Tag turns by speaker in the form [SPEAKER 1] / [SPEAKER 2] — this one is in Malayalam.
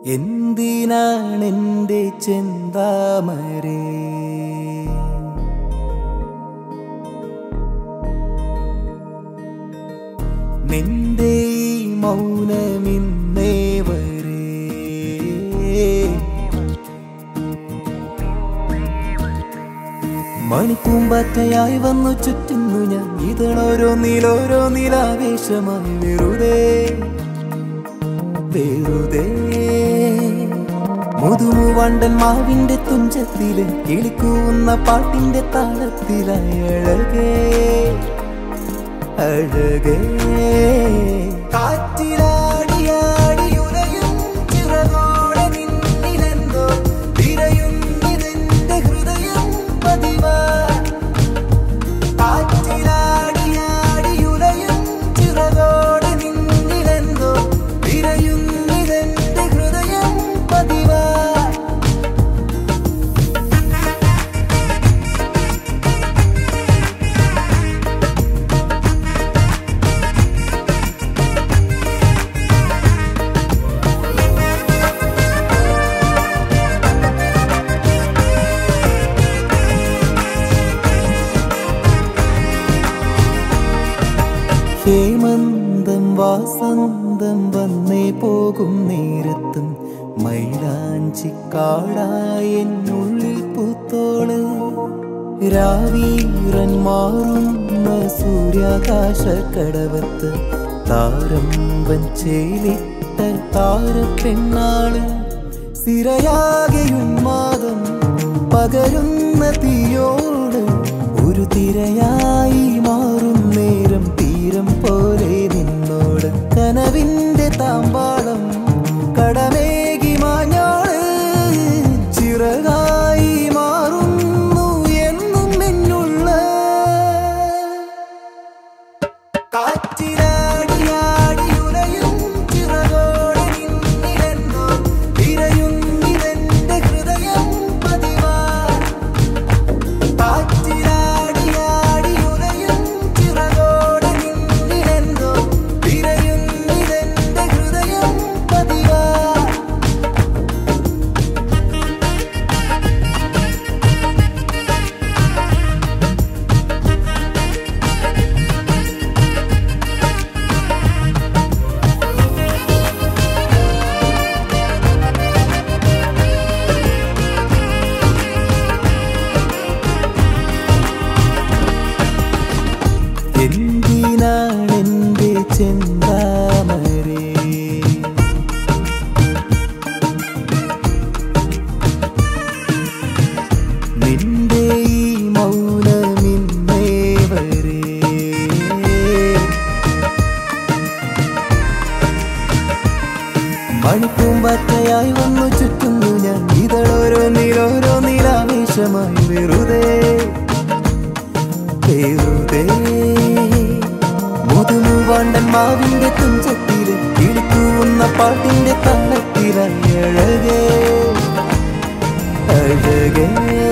[SPEAKER 1] എന്തിനാണെന്റെ ചെന്താമരേ നിന്റെ ഈ മൗനമിന്നേ വരേ മണിപ്പൂമ്പാറ്റയായി വന്നു ചുറ്റുന്നു ഞാൻ ഇതളോരോ നീലോരോ നീലാവേശമായി വെറുതെ വെറുതെ മുതുമുവണ്ടൻ മാവിന്റെ തുഞ്ചത്തില് കിളിക്കൂവുന്ന പാട്ടിന്റെ താളത്തിലായി അഴകേ അഴകേ കാറ്റിലാടിയാടി ഉലയും ചിറകോടെ നിന്നിലെന്തോ തിരയുന്നിതെന്റെ ഹൃദയം പതിവാ കാറ്റിലാടിയാടി ഉലയും ചിറകോടെ നിന്നിലെന്തോ തിരയുന്നിതെന്റെ ഹൃദയം പതിവാ ഹേമന്തം വാസന്തം വന്നേ പോകും നേരത്തും മൈലാഞ്ചിക്കാടായ എന്നുള്ളിൽ പൂത്തോള് രാവീറൻ മാറുന്ന സൂര്യാകാശ കടവത്ത് താരം വഞ്ചേലിട്ട താരപ്പെണ്ണാള് സിരയാകെയുന്മാദം പകരുന്ന തീയോട് ഒരു തിരയായി മാറും നേരം തീരം പോലെ നിന്നോട് കനവിന്റെ താമ്പാളം കടമേകി മാഞ്ഞോള് ചിറകായി മാറുന്നു എന്നും എന്നുള്ള കാറ്റിലാടിയാടി ഉലയും ചിറകോടെ നിന്നിലെന്നോ തിരയുന്നിതെന്റെ ഹൃദയം പതിവാ കാറ്റിലാടിയാടി ഉലയും ചിറകോടെ നിന്നിലെന്നോ തിരയുന്നിതെന്റെ ഹൃദയം പതിവാ എന്തിനാണെന്റെ ചെന്താമരേ നിന്റെ ഈ മൗനമിന്നേ വരേ മണിപ്പൂമ്പാറ്റയായി വന്നു ചുറ്റുന്നു ഞാൻ ഇതളോരോ നീലോരോ നീലാവേശമായി വെറുതെ വെറുതെ മുതുമുവാണ്ടൻ മാവിന്റെ തുഞ്ചത്തില് കിളിക്കൂവുന്ന പാട്ടിന്റെ താളത്തിലായി അഴകേ അഴകേ